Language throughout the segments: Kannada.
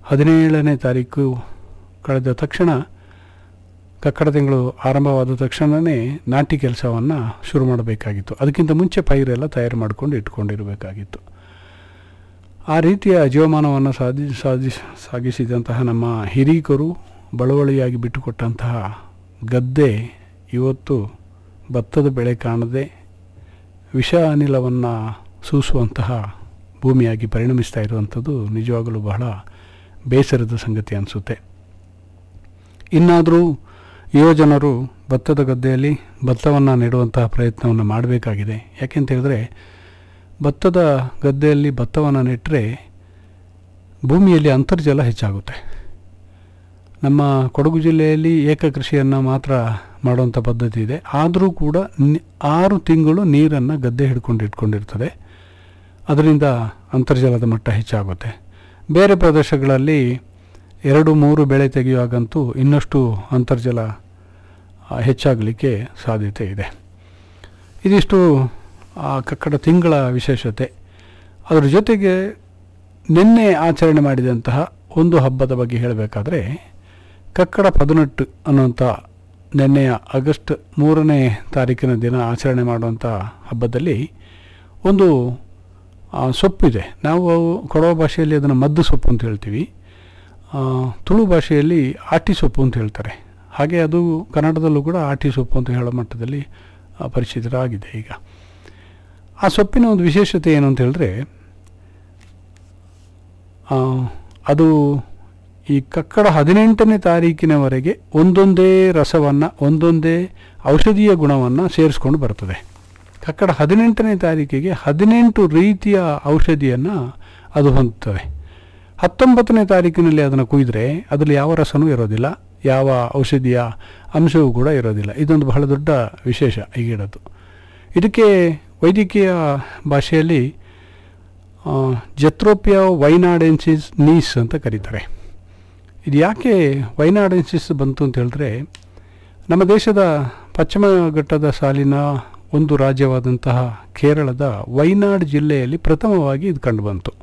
ಹದಿನೇಳನೇ ತಾರೀಕು ಕಳೆದ ತಕ್ಷಣ ಕಕ್ಕಡ ತಿಂಗಳು ಆರಂಭವಾದ ತಕ್ಷಣವೇ ನಾಟಿ ಕೆಲಸವನ್ನು ಶುರು ಮಾಡಬೇಕಾಗಿತ್ತು ಅದಕ್ಕಿಂತ ಮುಂಚೆ ಪೈರೆಲ್ಲ ತಯಾರು ಮಾಡಿಕೊಂಡು ಇಟ್ಕೊಂಡಿರಬೇಕಾಗಿತ್ತು ಆ ರೀತಿಯ ಜೀವಮಾನವನ್ನು ಸಾಧಿ ಸಾಧಿ ಸಾಗಿಸಿದಂತಹ ನಮ್ಮ ಹಿರೀಕರು ಬಳುವಳಿಯಾಗಿ ಬಿಟ್ಟುಕೊಟ್ಟಂತಹ ಗದ್ದೆ ಇವತ್ತು ಭತ್ತದ ಬೆಳೆ ಕಾಣದೆ ವಿಷ ಅನಿಲವನ್ನು ಸೂಸುವಂತಹ ಭೂಮಿಯಾಗಿ ಪರಿಣಮಿಸ್ತಾ ಇರುವಂಥದ್ದು ನಿಜವಾಗಲೂ ಬಹಳ ಬೇಸರದ ಸಂಗತಿ ಅನಿಸುತ್ತೆ ಇನ್ನಾದರೂ ಯುವಜನರು ಭತ್ತದ ಗದ್ದೆಯಲ್ಲಿ ಭತ್ತವನ್ನು ನೆಡುವಂತಹ ಪ್ರಯತ್ನವನ್ನು ಮಾಡಬೇಕಾಗಿದೆ ಯಾಕೆಂತ ಹೇಳಿದ್ರೆ ಭತ್ತದ ಗದ್ದೆಯಲ್ಲಿ ಭತ್ತವನ್ನು ನೆಟ್ಟರೆ ಭೂಮಿಯಲ್ಲಿ ಅಂತರ್ಜಲ ಹೆಚ್ಚಾಗುತ್ತೆ ನಮ್ಮ ಕೊಡಗು ಜಿಲ್ಲೆಯಲ್ಲಿ ಏಕಕೃಷಿಯನ್ನು ಮಾತ್ರ ಮಾಡುವಂಥ ಪದ್ಧತಿ ಇದೆ ಆದರೂ ಕೂಡ ನಿ- ಆರು ತಿಂಗಳು ನೀರನ್ನು ಗದ್ದೆ ಹಿಡ್ಕೊಂಡು ಇಟ್ಕೊಂಡಿರ್ತದೆ ಅದರಿಂದ ಅಂತರ್ಜಲದ ಮಟ್ಟ ಹೆಚ್ಚಾಗುತ್ತೆ ಬೇರೆ ಪ್ರದೇಶಗಳಲ್ಲಿ ಎರಡು ಮೂರು ಬೆಳೆ ತೆಗೆಯುವಾಗಂತೂ ಇನ್ನಷ್ಟು ಅಂತರ್ಜಲ ಆ, ಹೆಚ್ಚಾಗಲಿಕ್ಕೆ ಸಾಧ್ಯತೆ ಇದೆ ಇದಿಷ್ಟು ಆ ಕಕ್ಕಡ ತಿಂಗಳ ವಿಶೇಷತೆ ಅದರ ಜೊತೆಗೆ ನಿನ್ನೆ ಆಚರಣೆ ಮಾಡಿದಂತಹ ಒಂದು ಹಬ್ಬದ ಬಗ್ಗೆ ಹೇಳಬೇಕಾದ್ರೆ ಕಕ್ಕಡ ಪದನೆಟ್ಟು ಅನ್ನುವಂಥ ನಿನ್ನೆಯ ಆಗಸ್ಟ್ ಮೂರನೇ ತಾರೀಕಿನ ದಿನ ಆಚರಣೆ ಮಾಡುವಂಥ ಹಬ್ಬದಲ್ಲಿ ಒಂದು ಆ, ಸೊಪ್ಪಿದೆ ನಾವು ಕೊಡವ ಭಾಷೆಯಲ್ಲಿ ಅದನ್ನು ಮದ್ದು ಸೊಪ್ಪು ಅಂತ ಹೇಳ್ತೀವಿ ಆ, ತುಳು ಭಾಷೆಯಲ್ಲಿ ಆಟಿ ಸೊಪ್ಪು ಅಂತ ಹೇಳ್ತಾರೆ ಹಾಗೆ ಅದು ಕನ್ನಡದಲ್ಲೂ ಕೂಡ ಆಟಿ ಸೊಪ್ಪು ಅಂತ ಹೇಳೋ ಮಟ್ಟದಲ್ಲಿ ಆ, ಪರಿಚಿತರಾಗಿದೆ ಈಗ ಆ ಸೊಪ್ಪಿನ ಒಂದು ವಿಶೇಷತೆ ಏನು ಅಂತ ಹೇಳಿದ್ರೆ ಆ, ಅದು ಈ ಕಕ್ಕಡ ಹದಿನೆಂಟನೇ ತಾರೀಕಿನವರೆಗೆ ಒಂದೊಂದೇ ರಸವನ್ನು ಒಂದೊಂದೇ ಔಷಧೀಯ ಗುಣವನ್ನು ಸೇರಿಸ್ಕೊಂಡು ಬರ್ತದೆ ಕಕ್ಕಡ ಹದಿನೆಂಟನೇ ತಾರೀಕಿಗೆ ಹದಿನೆಂಟು ರೀತಿಯ ಔಷಧಿಯನ್ನು ಅದು ಹೊಂದುತ್ತದೆ ಹತ್ತೊಂಬತ್ತನೇ ತಾರೀಕಿನಲ್ಲಿ ಅದನ್ನು ಕುಯ್ದರೆ ಅದರಲ್ಲಿ ಯಾವ ರಸನೂ ಇರೋದಿಲ್ಲ ಯಾವ ಔಷಧಿಯ ಅಂಶವೂ ಕೂಡ ಇರೋದಿಲ್ಲ ಇದೊಂದು ಬಹಳ ದೊಡ್ಡ ವಿಶೇಷ ಈ ಗಿಡದ್ದು ಇದಕ್ಕೆ ವೈದ್ಯಕೀಯ ಭಾಷೆಯಲ್ಲಿ ಜೆತ್ರೋಪಿಯಾ ವೈನಾಡೆನ್ಸಿಸ್ ನೀಸ್ ಅಂತ ಕರೀತಾರೆ ಇದು ಯಾಕೆ ವೈನಾಡೆನ್ಸಿಸ್ ಬಂತು ಅಂತ ಹೇಳಿದ್ರೆ ನಮ್ಮ ದೇಶದ ಪಶ್ಚಿಮ ಘಟ್ಟದ ಸಾಲಿನ ಒಂದು ರಾಜ್ಯವಾದಂತಹ ಕೇರಳದ ವೈನಾಡ್ ಜಿಲ್ಲೆಯಲ್ಲಿ ಪ್ರಥಮವಾಗಿ ಇದು ಕಂಡುಬಂತು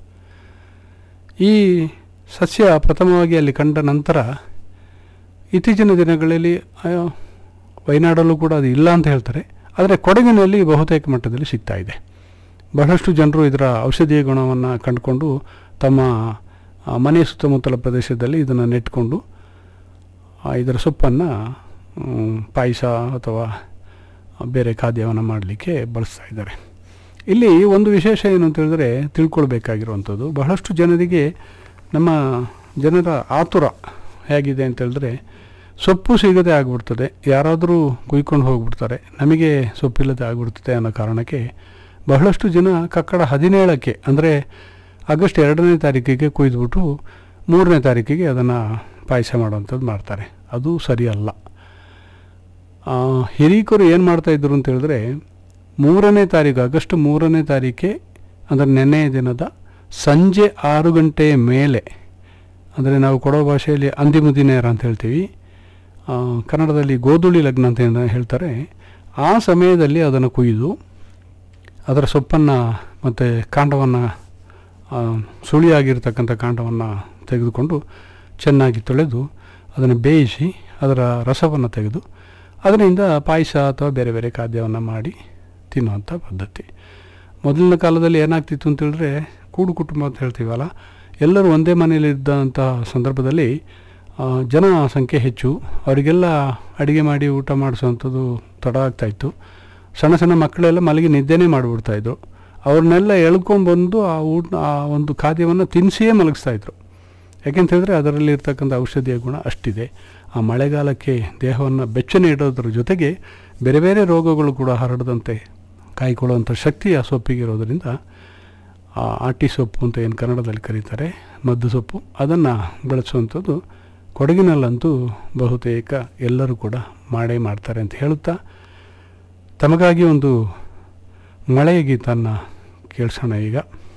ಈ ಸಸ್ಯ ಪ್ರಥಮವಾಗಿ ಅಲ್ಲಿ ಕಂಡ ನಂತರ ಇತ್ತೀಚಿನ ದಿನಗಳಲ್ಲಿ ಆ, ವೈನಾಡಲ್ಲೂ ಕೂಡ ಅದು ಇಲ್ಲ ಅಂತ ಹೇಳ್ತಾರೆ ಆದರೆ ಕೊಡಗಿನಲ್ಲಿ ಬಹುತೇಕ ಮಟ್ಟದಲ್ಲಿ ಸಿಗ್ತಾ ಇದೆ ಬಹಳಷ್ಟು ಜನರು ಇದರ ಔಷಧೀಯ ಗುಣವನ್ನು ಕಂಡುಕೊಂಡು ತಮ್ಮ ಆ, ಮನೆ ಸುತ್ತಮುತ್ತಲ ಪ್ರದೇಶದಲ್ಲಿ ಇದನ್ನು ನೆಟ್ಕೊಂಡು ಆ, ಇದರ ಸೊಪ್ಪನ್ನು ಪಾಯಸ ಅಥವಾ ಬೇರೆ ಖಾದ್ಯವನ್ನು ಮಾಡಲಿಕ್ಕೆ ಬಳಸ್ತಾ ಇದ್ದಾರೆ ಇಲ್ಲಿ ಒಂದು ವಿಶೇಷ ಏನು ಅಂತ ಹೇಳಿದ್ರೆ ತಿಳ್ಕೊಳ್ಬೇಕಾಗಿರುವಂಥದ್ದು ಬಹಳಷ್ಟು ಜನರಿಗೆ ನಮ್ಮ ಜನರ ಆತುರ ಹೇಗಿದೆ ಅಂತ ಹೇಳಿದ್ರೆ ಸೊಪ್ಪು ಸಿಗದೆ ಆಗಿಬಿಡ್ತದೆ ಯಾರಾದರೂ ಕುಯ್ಕೊಂಡು ಹೋಗ್ಬಿಡ್ತಾರೆ ನಮಗೆ ಸೊಪ್ಪಿಲ್ಲದೆ ಆಗಿಬಿಡ್ತದೆ ಅನ್ನೋ ಕಾರಣಕ್ಕೆ ಬಹಳಷ್ಟು ಜನ ಕಕ್ಕಡ ಹದಿನೇಳಕ್ಕೆ ಅಂದರೆ ಆಗಸ್ಟ್ ಎರಡನೇ ತಾರೀಕಿಗೆ ಕೊಯ್ದುಬಿಟ್ಟು ಮೂರನೇ ತಾರೀಕಿಗೆ ಅದನ್ನು ಪಾಯಸ ಮಾಡುವಂಥದ್ದು ಮಾಡ್ತಾರೆ ಅದು ಸರಿಯಲ್ಲ ಆ, ಹಿರೀಕರು ಏನು ಮಾಡ್ತಾಯಿದ್ರು ಅಂತ ಹೇಳಿದ್ರೆ ಮೂರನೇ ತಾರೀಕು ಆಗಸ್ಟ್ ಮೂರನೇ ತಾರೀಕೆ ಅಂದರೆ ನೆನ್ನೆಯ ದಿನದ ಸಂಜೆ ಆರು ಗಂಟೆಯ ಮೇಲೆ ಅಂದರೆ ನಾವು ಕೊಡೋ ಭಾಷೆಯಲ್ಲಿ ಅಂದಿಮುದಿನೇರ ಅಂತ ಹೇಳ್ತೀವಿ ಆ, ಕನ್ನಡದಲ್ಲಿ ಗೋಧುಳಿ ಲಗ್ನ ಅಂತ ಏನ್ ಹೇಳ್ತಾರೆ ಆ ಸಮಯದಲ್ಲಿ ಅದನ್ನು ಕುಯ್ದು ಅದರ ಸೊಪ್ಪನ್ನು ಮತ್ತು ಕಾಂಡವನ್ನು ಸುಳಿಯಾಗಿರ್ತಕ್ಕಂಥ ಕಾಂಡವನ್ನು ತೆಗೆದುಕೊಂಡು ಚೆನ್ನಾಗಿ ತೊಳೆದು ಅದನ್ನು ಬೇಯಿಸಿ ಅದರ ರಸವನ್ನು ತೆಗೆದು ಅದರಿಂದ ಪಾಯಸ ಅಥವಾ ಬೇರೆ ಬೇರೆ ಖಾದ್ಯವನ್ನು ಮಾಡಿ ತಿನ್ನುವಂಥ ಪದ್ಧತಿ ಮೊದಲಿನ ಕಾಲದಲ್ಲಿ ಏನಾಗ್ತಿತ್ತು ಅಂತ ಹೇಳಿದ್ರೆ ಕೂಡು ಕುಟುಂಬ ಅಂತ ಹೇಳ್ತೀವಲ್ಲ ಎಲ್ಲರೂ ಒಂದೇ ಮನೆಯಲ್ಲಿದ್ದಂಥ ಸಂದರ್ಭದಲ್ಲಿ ಆ, ಜನ ಸಂಖ್ಯೆ ಹೆಚ್ಚು ಅವರಿಗೆಲ್ಲ ಅಡುಗೆ ಮಾಡಿ ಊಟ ಮಾಡಿಸೋವಂಥದ್ದು ತಡ ಆಗ್ತಾಯಿತ್ತು ಸಣ್ಣ ಸಣ್ಣ ಮಕ್ಕಳೆಲ್ಲ ಮಲಗಿ ನಿದ್ದೆನೇ ಮಾಡಿಬಿಡ್ತಾಯಿದ್ರು ಅವ್ರನ್ನೆಲ್ಲ ಎಳ್ಕೊಂಬಂದು ಆ ಊಟ ಆ ಒಂದು ಖಾದ್ಯವನ್ನು ತಿನ್ನಿಸಿಯೇ ಮಲಗಿಸ್ತಾಯಿದ್ರು ಯಾಕೆಂತ ಹೇಳಿದ್ರೆ ಅದರಲ್ಲಿ ಇರ್ತಕ್ಕಂಥ ಔಷಧಿಯ ಗುಣ ಅಷ್ಟಿದೆ ಆ ಮಳೆಗಾಲಕ್ಕೆ ದೇಹವನ್ನು ಬೆಚ್ಚನೆ ಇಡೋದ್ರ ಜೊತೆಗೆ ಬೇರೆ ಬೇರೆ ರೋಗಗಳು ಕೂಡ ಹರಡದಂತೆ ಕಾಯ್ಕೊಳ್ಳುವಂಥ ಶಕ್ತಿ ಆ ಸೊಪ್ಪಿಗೆ ಇರೋದರಿಂದ ಆ ಆಟಿ ಸೊಪ್ಪು ಅಂತ ಏನು ಕನ್ನಡದಲ್ಲಿ ಕರೀತಾರೆ ಮದ್ದು ಸೊಪ್ಪು ಅದನ್ನು ಬೆಳೆಸುವಂಥದ್ದು ಕೊಡಗಿನಲ್ಲಂತೂ ಬಹುತೇಕ ಎಲ್ಲರೂ ಕೂಡ ಮಾಡೇ ಮಾಡ್ತಾರೆ ಅಂತ ಹೇಳುತ್ತಾ ತಮಗಾಗಿ ಒಂದು ಮಳೆಯ ಗೀತನ್ನು ಕೇಳಿಸೋಣ ಈಗ